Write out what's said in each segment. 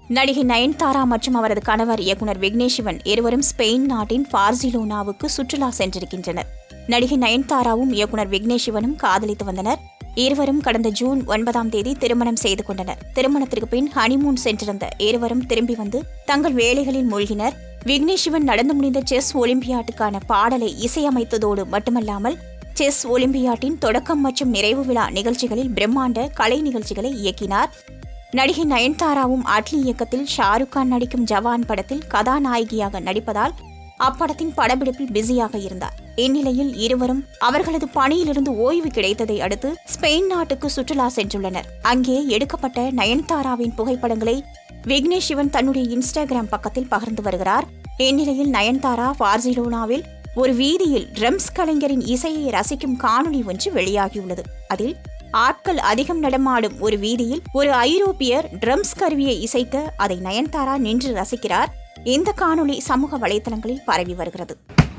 நடிகை நயன்தாரா மற்றும் அவரது கணவர் இயக்குனர் விக்னேஷ் சிவன் இருவரும் ஸ்பெயின் நாட்டின் பார்சிலோனாவுக்கு சுற்றுலா சென்றிருக்கின்றனர் நடிகை நயன்தாராவும் இயக்குனர் விக்னேஷ் சிவனும் காதலித்து வந்தனர் இருவரும் கடந்த ஜூன் ஒன்பதாம் தேதி திருமணம் செய்து கொண்டனர் திருமணத்திற்கு பின் ஹனிமூன் சென்றிருந்த இருவரும் திரும்பி வந்து தங்கள் வேலைகளில் மூழ்கினர் விக்னேஷ் சிவன் நடந்து முடிந்த செஸ் ஒலிம்பியாட்டுக்கான பாடலை இசையமைத்ததோடு மட்டுமல்லாமல் செஸ் ஒலிம்பியாட்டின் தொடக்கம் மற்றும் நிறைவு விழா நிகழ்ச்சிகளில் பிரம்மாண்ட கலை நிகழ்ச்சிகளை இயக்கினார் நடிகை நயன்தாராவும் அட்லி இயக்கத்தில் ஷாருக் கான் நடிக்கும் ஜவான் படத்தில் கதாநாயகியாக நடிப்பதால் அப்படத்தின் படப்பிடிப்பில் பிஸியாக இருந்தார் இந்நிலையில் இருவரும் அவர்களது பணியிலிருந்து ஓய்வு கிடைத்ததை அடுத்து ஸ்பெயின் நாட்டுக்கு சுற்றுலா சென்றுள்ளனர் அங்கே எடுக்கப்பட்ட நயன்தாராவின் புகைப்படங்களை விக்னேஷ் சிவன் தன்னுடைய இன்ஸ்டாகிராம் பக்கத்தில் பகிர்ந்து வருகிறார் இந்நிலையில் நயன்தாரா பார்சிலோனாவில் ஒரு வீதியில் ட்ரம்ஸ் கலைஞரின் இசையை ரசிக்கும் காணொளி ஒன்று வெளியாகியுள்ளது அதில் ஆட்கள் அதிகம் நடமாடும் ஒரு வீதியில் ஒரு ஐரோப்பியர் ட்ரம்ஸ் கருவியை இசைக்க அதை நயன்தாரா நின்று ரசிக்கிறார் இந்த காணொளி சமூக வலைதளங்களில் பரவி வருகிறது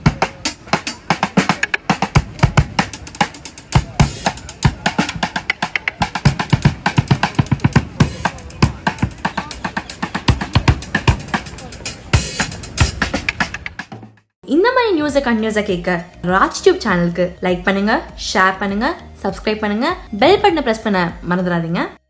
இந்த மாதிரி நியூஸை கண்டினியூஸாக கேட்க ராஜ் டியூப் சேனலுக்கு லைக் பண்ணுங்க ஷேர் பண்ணுங்க சப்ஸ்கிரைப் பண்ணுங்க பெல் பட்டனை ப்ரெஸ் பண்ண மறந்துடாதீங்க